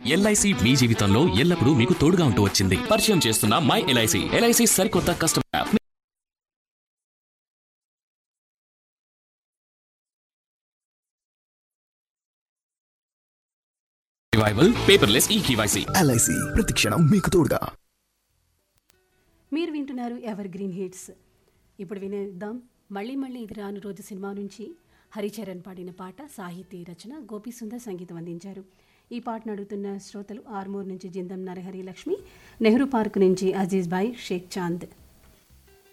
LIC మీ జీవితంలో ఎల్లప్పుడూ మీకు తోడుగా ఉంటూ వచ్చింది పరిచయం చేస్తున్న మై ఎల్ఐసి ఎల్ఐసి సరికొత్త customer app revival paperless e KYC LIC ప్రతిక్షణం మీకు తోడుగా మీరు వింటున్నారు ఎవర్ గ్రీన్ హిట్స్ ఇప్పుడు వినేద్దాం మళ్ళీ మళ్ళీ ఇది రాను రోజు సినిమా నుంచి హరిచరణ్ పాడిన పాట సాహితీ రచన గోపి సుందర్ సంగీతం అందించారు ఈ పాటను అడుగుతున్న శ్రోతలు ఆర్మూర్ నుంచి జిందం నరహరి లక్ష్మి నెహ్రూ పార్క్ నుంచి అజీజ్ భాయ్ షేక్ చాంద్